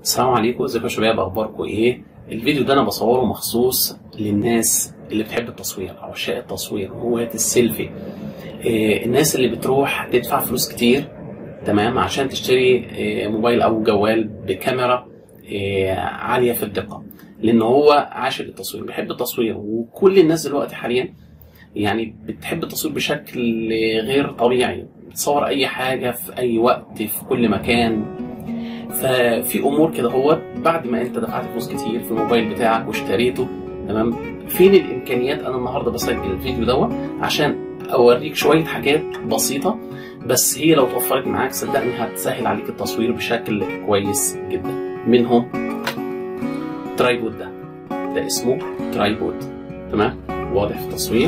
السلام عليكم ازيكم يا شباب اخباركم ايه الفيديو ده انا بصوره مخصوص للناس اللي بتحب التصوير عشاق التصوير هواة السيلفي إيه الناس اللي بتروح تدفع فلوس كتير تمام عشان تشتري إيه موبايل او جوال بكاميرا إيه عاليه في الدقه لان هو عاشق التصوير بيحب التصوير وكل الناس دلوقتي حاليا يعني بتحب التصوير بشكل غير طبيعي بتصور اي حاجه في اي وقت في كل مكان ففي امور كده هو بعد ما انت دفعت فلوس كتير في الموبايل بتاعك واشتريته تمام فين الامكانيات انا النهارده بسجل الفيديو دوت عشان اوريك شويه حاجات بسيطه بس هي لو توفرت معاك صدقني هتسهل عليك التصوير بشكل كويس جدا منهم ترايبود ده ده اسمه ترايبود تمام واضح في التصوير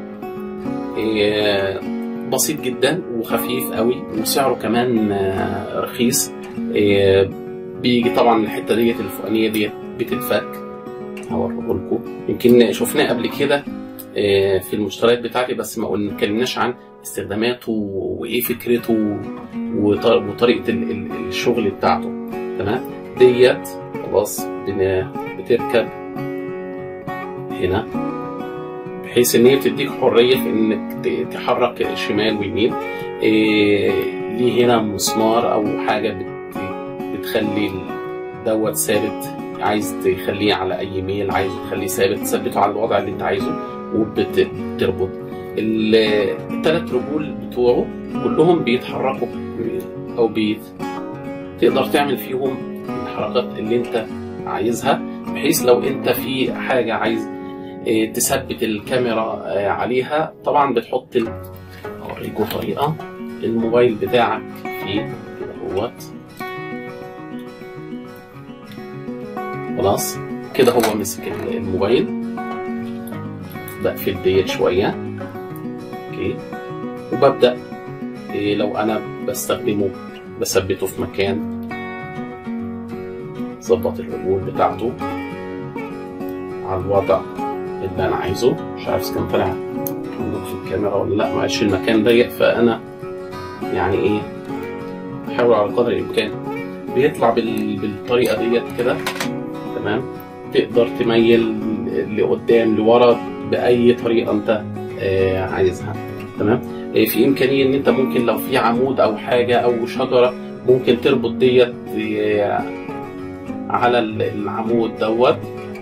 إيه بسيط جدا وخفيف قوي وسعره كمان رخيص إيه بيجي طبعا الحته ديت الفوقانيه ديت بتتفك هوريه لكم يمكن شفناه قبل كده إيه في المشتريات بتاعتي بس ما اتكلمناش عن استخداماته وايه فكرته وطريقه الشغل بتاعته تمام ديت خلاص بتركب هنا بحيث ان هي بتديك حريه في انك تحرك شمال ويمين إيه ليه هنا مسمار او حاجه بت بتخلي دوت ثابت عايز تخليه على اي ميل عايز تخليه ثابت تثبته على الوضع اللي انت عايزه وبتربط الثلاث رجول بتوعه كلهم بيتحركوا او بيت تقدر تعمل فيهم الحركات اللي انت عايزها بحيث لو انت في حاجه عايز تثبت الكاميرا عليها طبعا بتحط اوريكم طريقه الموبايل بتاعك فيه كده اهوت خلاص كده هو مسك الموبايل بقفل ديت شويه اوكي وببدا إيه لو انا بستخدمه بثبته في مكان ظبط الرجول بتاعته على الوضع اللي انا عايزه مش عارف كان طلع في الكاميرا ولا لا معلش المكان ضيق فانا يعني ايه بحاول على قدر الامكان بيطلع بالطريقه ديت كده تمام تقدر تميل لقدام لورا باي طريقه انت آه عايزها تمام آه في امكانيه ان انت ممكن لو في عمود او حاجه او شجره ممكن تربط ديت آه على العمود دوت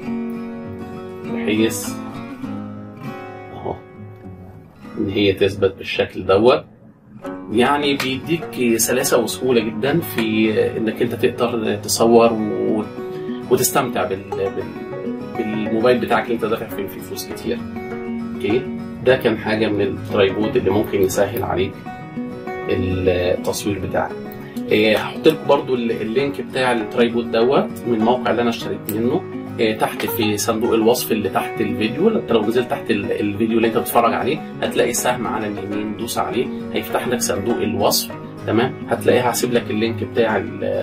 بحيث اهو ان هي تثبت بالشكل دوت يعني بيديك سلاسة وسهولة جدا في انك انت تقدر تصور و... وتستمتع بال... بال... بالموبايل بتاعك اللي انت دافع فيه فيه فلوس كتير اوكي ده كان حاجة من الترايبود اللي ممكن يسهل عليك التصوير بتاعك هحط لكم برضو اللينك بتاع الترايبود دوت من الموقع اللي انا اشتريت منه تحت في صندوق الوصف اللي تحت الفيديو انت لو نزلت تحت الفيديو اللي انت بتتفرج عليه هتلاقي سهم على اليمين دوس عليه هيفتح لك صندوق الوصف تمام هتلاقيها هسيب لك اللينك بتاع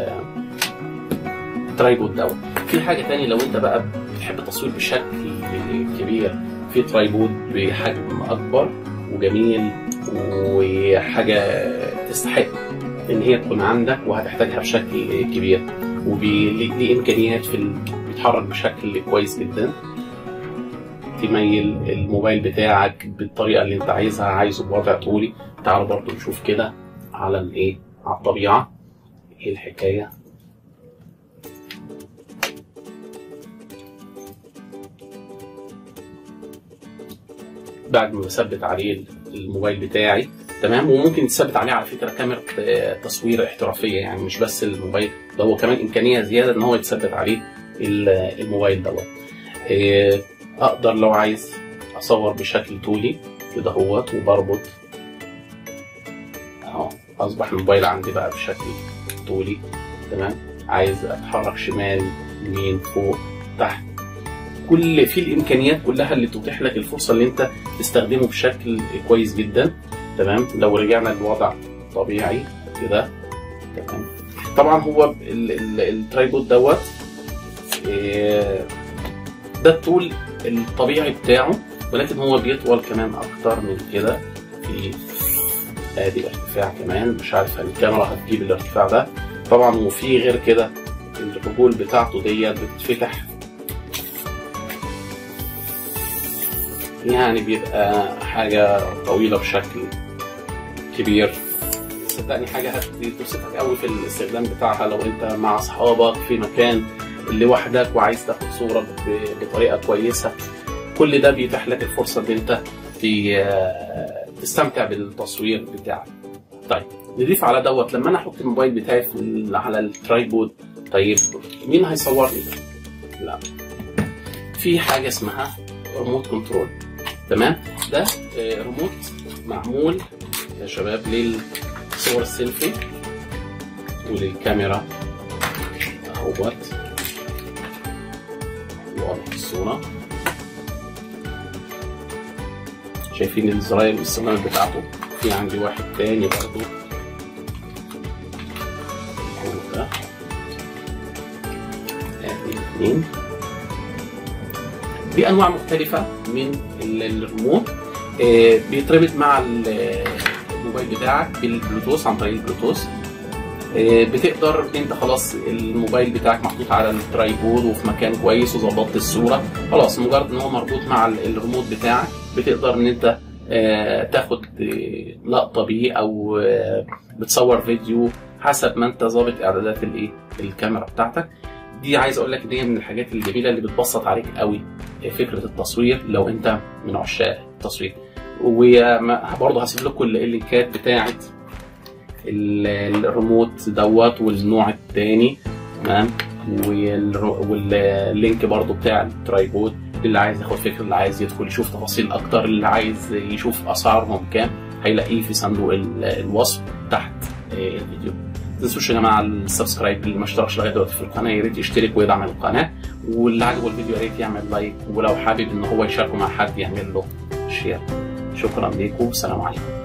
الترايبود دوت في حاجه تاني لو انت بقى بتحب التصوير بشكل كبير في ترايبود بحجم اكبر وجميل وحاجه تستحق ان هي تكون عندك وهتحتاجها بشكل كبير وليه امكانيات في بيتحرك بشكل كويس جدا تميل الموبايل بتاعك بالطريقه اللي انت عايزها عايزه بوضع طولي تعالوا برضو نشوف كده على الايه على الطبيعه ايه الحكايه بعد ما بثبت عليه الموبايل بتاعي تمام وممكن تثبت عليه على فكره كاميرا تصوير احترافيه يعني مش بس الموبايل ده هو كمان امكانيه زياده ان هو يتثبت عليه الموبايل دوت اقدر لو عايز اصور بشكل طولي كده اهوت وبربط اهو اصبح الموبايل عندي بقى بشكل طولي تمام عايز اتحرك شمال يمين فوق تحت كل في الامكانيات كلها اللي تتيح لك الفرصه اللي انت تستخدمه بشكل كويس جدا تمام لو رجعنا لوضع طبيعي كده تمام طبعا هو الترايبود دوت ده الطول الطبيعي بتاعه ولكن هو بيطول كمان اكتر من كده في ادي ارتفاع كمان مش عارف الكاميرا هتجيب الارتفاع ده طبعا وفي غير كده الرجول بتاعته ديت بتتفتح يعني بيبقى حاجة طويلة بشكل كبير صدقني حاجة هتبسطك قوي في الاستخدام بتاعها لو انت مع اصحابك في مكان لوحدك وعايز تاخد صورة ب- بطريقة كويسة كل ده بيتيح لك الفرصة ان انت ت- تستمتع بالتصوير بتاعك طيب نضيف على دوت لما انا احط الموبايل بتاعي في ال- على الترايبود طيب مين هيصورني؟ لا في حاجة اسمها ريموت كنترول تمام ده آه، ريموت معمول يا شباب للصور السيلفي وللكاميرا اهوت واضح الصورة شايفين الزراير والسماعات بتاعته في عندي واحد تاني برضو هو ده ادي اتنين دي انواع مختلفه من ال- الريموت آه، بيتربط مع ال- الموبايل بتاعك بالبلوتوث عن طريق البلوتوث آه، بتقدر انت خلاص الموبايل بتاعك محطوط على الترايبود وفي مكان كويس وظبطت الصوره خلاص مجرد ان هو مربوط مع ال- الريموت بتاعك بتقدر ان انت آه، تاخد آه، لقطه بيه او آه، بتصور فيديو حسب ما انت ظابط اعدادات الايه الكاميرا بتاعتك دي عايز اقول لك ان هي من الحاجات الجميله اللي بتبسط عليك قوي فكره التصوير لو انت من عشاق التصوير وبرضه هسيب لكم اللينكات بتاعه ال- الريموت دوت والنوع الثاني تمام والر- واللينك برضه بتاع الترايبود اللي عايز ياخد فكره اللي عايز يدخل يشوف تفاصيل اكتر اللي عايز يشوف اسعارهم كام هيلاقيه في صندوق ال- الوصف تحت آه، الفيديو ما تنسوش يا جماعه السبسكرايب اللي ما اشتركش لغايه دلوقتي في القناه يا ريت يشترك ويدعم القناه واللي عجبه الفيديو يا ريت يعمل لايك ولو حابب ان هو يشاركه مع حد يعمل له شير شكرا ليكم والسلام عليكم